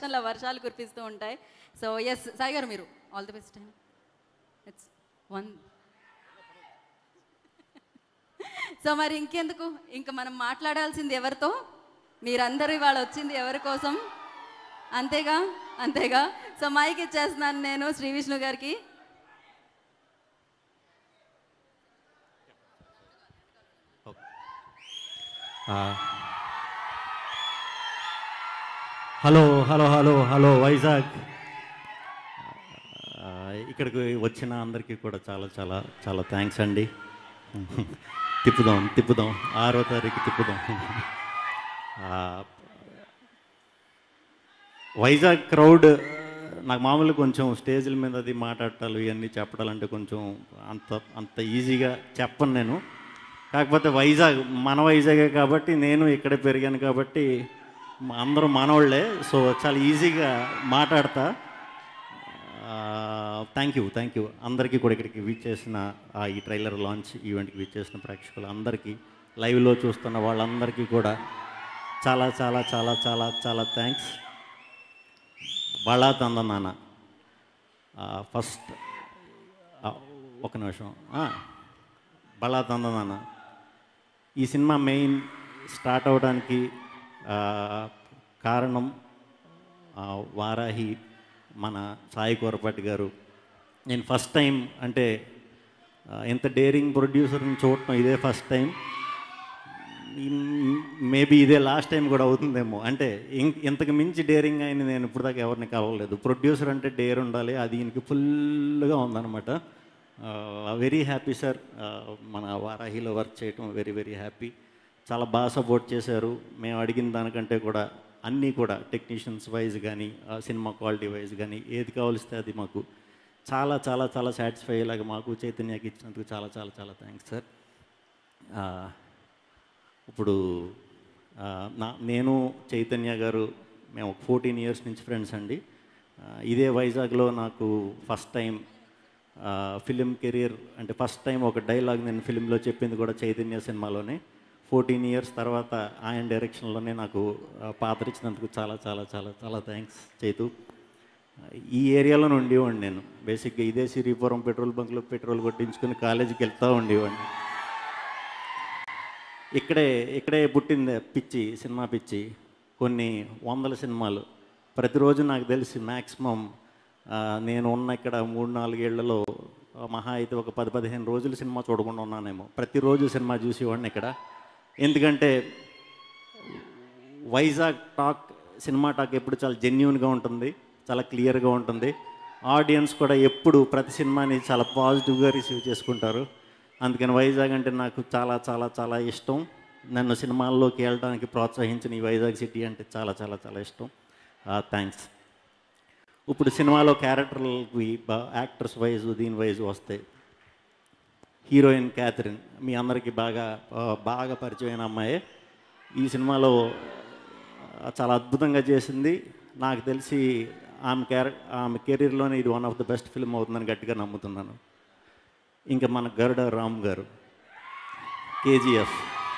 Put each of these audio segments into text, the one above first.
ఎలక్షన్ల వర్షాలు కురిపిస్తూ ఉంటాయి సో ఎస్ సాయి గారు మీరు all the best it's one so మరి ఇంకెందుకు ఇంకా మనం మాట్లాడాల్సింది ఎవరితో మీరందరూ ఇవాళ వచ్చింది ఎవరి కోసం అంతేగా అంతేగా సో మైక్ ఇచ్చేస్తున్నాను నేను శ్రీ విష్ణు గారికి hello hello hello hello Vizag ఆ, ఇక్కడికి వచ్చిన అందరికీ కూడా చాలా చాలా చాలా థ్యాంక్స్ అండి తిప్పుదాం తిప్పుదాం ఆరో తారీఖు తిప్పుదాం ఆ, వైజాగ్ క్రౌడ్ నాకు మామూలుగా కొంచెం స్టేజ్ల మీద అది మాట్లాడటాలు ఇవన్నీ చెప్పడాలంటే కొంచెం అంత అంత ఈజీగా చెప్పను నేను కాకపోతే వైజాగ్ మన వైజాగే కాబట్టి నేను ఇక్కడే పెరిగాను కాబట్టి మా- అందరూ మనోళ్ళే సో చాలా ఈజీగా మాట్లాడతా థ్యాంక్ యూ థ్యాంక్ యూ అందరికీ కూడా ఇక్కడికి విచ్ చేసిన ఆ ఈ ట్రైలర్ లాంచ్ ఈవెంట్కి విచ్ చేసిన ప్రేక్షకులు అందరికీ లైవ్లో చూస్తున్న వాళ్ళందరికీ కూడా చాలా చాలా చాలా చాలా చాలా థ్యాంక్స్ బళా తందనాన్న ఫస్ట్ ఒక నిమిషం ఆ, బళా తందనాన్న ఈ సినిమా మెయిన్ స్టార్ట్ అవడానికి ఆ, కారణం ఆ, వారాహి మన సాయి కోరపాటి గారు నేను ఫస్ట్ టైం అంటే ఆ, ఇంత డేరింగ్ ప్రొడ్యూసర్ని చూడటం ఇదే ఫస్ట్ టైం మేబీ ఇదే లాస్ట్ టైం కూడా అవుతుందేమో అంటే ఇం- ఇంతకు మించి డేరింగ్ అయిన నేను ఇప్పుడు దాకా ఎవరిని కలవలేదు ప్రొడ్యూసర్ అంటే డేర్ ఉండాలి అది ఈయనకి ఫుల్గా ఉందన్నమాట వెరీ హ్యాపీ సార్ మన వారాహిలో వర్క్ చేయటం వెరీ వెరీ హ్యాపీ చాలా బాగా సపోర్ట్ చేశారు మేము అడిగిన దానికంటే కూడా అన్నీ కూడా టెక్నీషియన్స్ వైజ్ కానీ సినిమా క్వాలిటీ వైజ్ కానీ ఏది కావలిస్తే అది మాకు చాలా చాలా చాలా సాటిస్ఫై అయ్యేలాగా మాకు చైతన్యకి ఇచ్చినందుకు చాలా చాలా చాలా థ్యాంక్స్ సార్ ఇప్పుడు ఆ, నా నేను చైతన్య గారు మేము ఫోర్టీన్ ఇయర్స్ నుంచి ఫ్రెండ్స్ అండి ఆ, ఇదే వైజాగ్లో నాకు ఫస్ట్ టైం ఫిలిం కెరియర్ అంటే ఫస్ట్ టైం ఒక డైలాగ్ నేను ఫిలింలో చెప్పింది కూడా చైతన్య సినిమాలోనే ఫోర్టీన్ ఇయర్స్ తర్వాత ఆయన డైరెక్షన్లోనే నాకు ఆ, పాత్ర ఇచ్చినందుకు చాలా చాలా చాలా చాలా థ్యాంక్స్ చైతు ఈ ఏరియాలోనే ఉండేవాడిని నేను బేసిక్గా ఇదే సిరిపురం పెట్రోల్ బంక్లో పెట్రోల్ కొట్టించుకుని కాలేజీకి వెళ్తూ ఉండేవాడిని ఇక్కడే ఇక్కడే పుట్టింది పిచ్చి సినిమా పిచ్చి కొన్ని వందల సినిమాలు ప్రతిరోజు నాకు తెలిసి మ్యాక్సిమం నేను ఉన్న ఇక్కడ మూడు నాలుగేళ్లలో ఆ, మహా అయితే ఒక పది పదిహేను రోజులు సినిమా చూడకుండా ఉన్నానేమో ప్రతిరోజు సినిమా చూసేవాడిని ఇక్కడ ఎందుకంటే వైజాగ్ టాక్ సినిమా టాక్ ఎప్పుడు చాలా జెన్యున్గా ఉంటుంది చాలా క్లియర్గా ఉంటుంది ఆడియన్స్ కూడా ఎప్పుడు ప్రతి సినిమాని చాలా పాజిటివ్గా రిసీవ్ చేసుకుంటారు అందుకని వైజాగ్ అంటే నాకు చాలా చాలా చాలా ఇష్టం నన్ను సినిమాల్లోకి వెళ్ళడానికి ప్రోత్సహించిన ఈ వైజాగ్ సిటీ అంటే చాలా చాలా చాలా ఇష్టం థ్యాంక్స్ ఇప్పుడు సినిమాలో క్యారెక్టర్లకి యాక్టర్స్ వైజ్ దీని వైజ్ వస్తాయి హీరోయిన్ క్యాథరిన్ మీ అందరికీ బాగా ఆ, బాగా పరిచయమైన అమ్మాయే ఈ సినిమాలో ఆ, చాలా అద్భుతంగా చేసింది నాకు తెలిసి ఆమె క్యారె ఆమె కెరీర్లోనే ఇది one of the best film అవుతుందని గట్టిగా నమ్ముతున్నాను ఇంకా మన గరుడ రామ్ గారు కేజీఎఫ్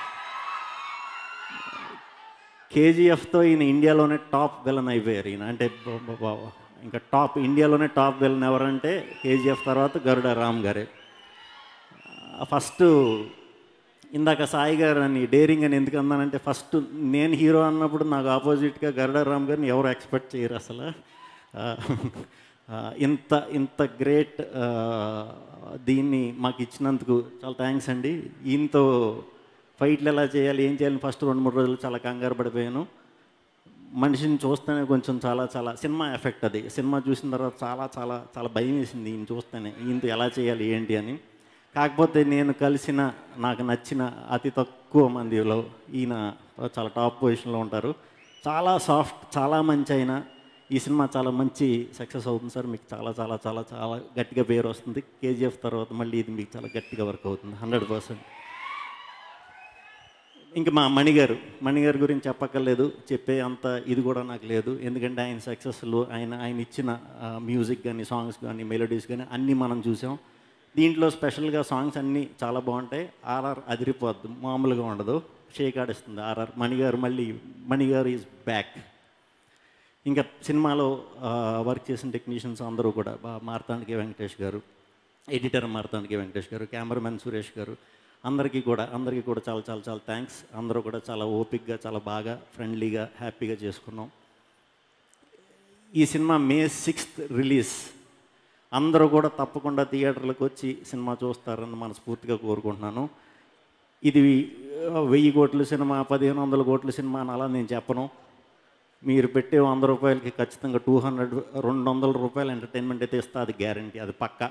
కేజీఎఫ్తో ఈయన ఇండియాలోనే టాప్ విలన్ అయిపోయారు ఈయన అంటే బ- బ- బ- ఇంకా టాప్ ఇండియాలోనే టాప్ విలన్ ఎవరంటే కేజీఎఫ్ తర్వాత గరుడ రామ్ గారే ఫస్ట్ ఇందాక సాయి గారు అని డేరింగ్ అని ఎందుకు అన్నానంటే ఫస్ట్ నేను హీరో అన్నప్పుడు నాకు ఆపోజిట్గా గరుడ రామ్ గారిని ఎవరు ఎక్స్పెక్ట్ చేయరు అసలు ఆ, ఆ, ఇంత ఇంత గ్రేట్ దీన్ని మాకు ఇచ్చినందుకు చాలా థ్యాంక్స్ అండి ఈయనతో ఫైట్లు ఎలా చేయాలి ఏం చేయాలి ఫస్ట్ రెండు మూడు రోజులు చాలా కంగారు పడిపోయాను మనిషిని చూస్తేనే కొంచెం చాలా చాలా సినిమా ఎఫెక్ట్ అది సినిమా చూసిన తర్వాత చాలా చాలా చాలా భయం వేసింది ఈయన చూస్తేనే ఈయనతో ఎలా చేయాలి ఏంటి అని కాకపోతే నేను కలిసిన నాకు నచ్చిన అతి తక్కువ మందిలో ఈయన చాలా టాప్ పొజిషన్లో ఉంటారు చాలా సాఫ్ట్ చాలా మంచి అయినా ఈ సినిమా చాలా మంచి సక్సెస్ అవుతుంది సార్ మీకు చాలా చాలా చాలా చాలా గట్టిగా పేరు వస్తుంది కేజీఎఫ్ తర్వాత మళ్ళీ ఇది మీకు చాలా గట్టిగా వర్క్ అవుతుంది హండ్రెడ్ పర్సెంట్ ఇంక మా మణిగారు మణిగారి గురించి చెప్పక్కర్లేదు చెప్పే అంత ఇది కూడా నాకు లేదు ఎందుకంటే ఆయన సక్సెస్లు ఆయన ఆయన ఇచ్చిన మ్యూజిక్ కానీ సాంగ్స్ కానీ మెలోడీస్ కానీ అన్నీ మనం చూసాం దీంట్లో స్పెషల్గా సాంగ్స్ అన్నీ చాలా బాగుంటాయి ఆర్ఆర్ అదిరిపోద్దు మామూలుగా ఉండదు షేక్ ఆడిస్తుంది ఆర్ఆర్ మణిగారు మళ్ళీ మణిగారు ఈజ్ బ్యాక్ ఇంకా సినిమాలో వర్క్ చేసిన టెక్నీషియన్స్ అందరూ కూడా బా- మార్తాండికి వెంకటేష్ గారు ఎడిటర్ మార్తాండికి వెంకటేష్ గారు కెమెరామెన్ సురేష్ గారు అందరికీ కూడా అందరికీ కూడా చాలా చాలా చాలా థ్యాంక్స్ అందరూ కూడా చాలా ఓపిక్గా చాలా బాగా ఫ్రెండ్లీగా హ్యాపీగా చేసుకున్నాం ఈ సినిమా మే సిక్స్త్ రిలీజ్ అందరూ కూడా తప్పకుండా థియేటర్లకు వచ్చి సినిమా చూస్తారని మనస్ఫూర్తిగా కోరుకుంటున్నాను ఇది ఆ, వెయ్యి కోట్ల సినిమా పదిహేను వందల కోట్ల సినిమా అని అలా నేను చెప్పను మీరు పెట్టే వంద రూపాయలకి ఖచ్చితంగా టూ హండ్రెడ్ రెండు వందల రూపాయలు ఎంటర్టైన్మెంట్ అయితే ఇస్తా అది గ్యారంటీ అది పక్కా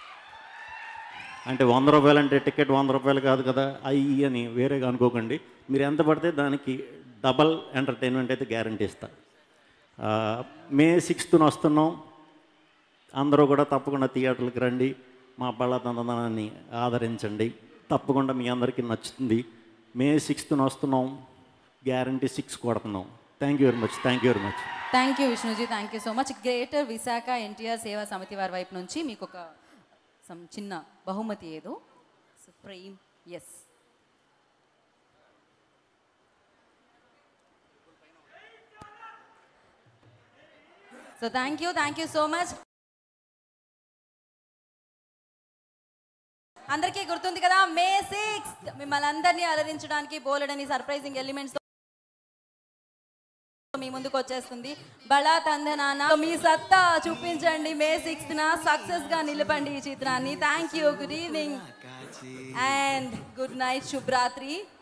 అంటే వంద రూపాయలు అంటే టికెట్ వంద రూపాయలు కాదు కదా అయ్యి అని వేరేగా అనుకోకండి మీరు ఎంత పడితే దానికి డబల్ ఎంటర్టైన్మెంట్ అయితే గ్యారంటీ ఇస్తా ఆ, మే సిక్స్త్న వస్తున్నాం అందరూ కూడా తప్పకుండా థియేటర్లకు రండి మా బళ్ళతందనాన్ని ఆదరించండి తప్పకుండా మీ అందరికీ నచ్చుతుంది మే సిక్స్త్న వస్తున్నాం గ్యారంటీ సిక్స్ కొడుతున్నాం thank you very much thank you very much thank you Vishnuji thank you so much greater Visakha NTR Seva Samiti వారి వైపు నుంచి మీకు ఒక some చిన్న బహుమతి ఏదో frame yes so thank you thank you so much అందరికీ గుర్తుంది కదా మే సిక్స్ మిమ్మల్ని అందరినీ అలరించడానికి బోలెడని సర్ప్రైజింగ్ ఎలిమెంట్స్ మీ ముందుకు వచ్చేస్తుంది బళా తందనాన మీ సత్తా చూపించండి మే సిక్స్త్ న సక్సెస్ గా నిలపండి ఈ చిత్రాన్ని thank you good evening and good night శుభరాత్రి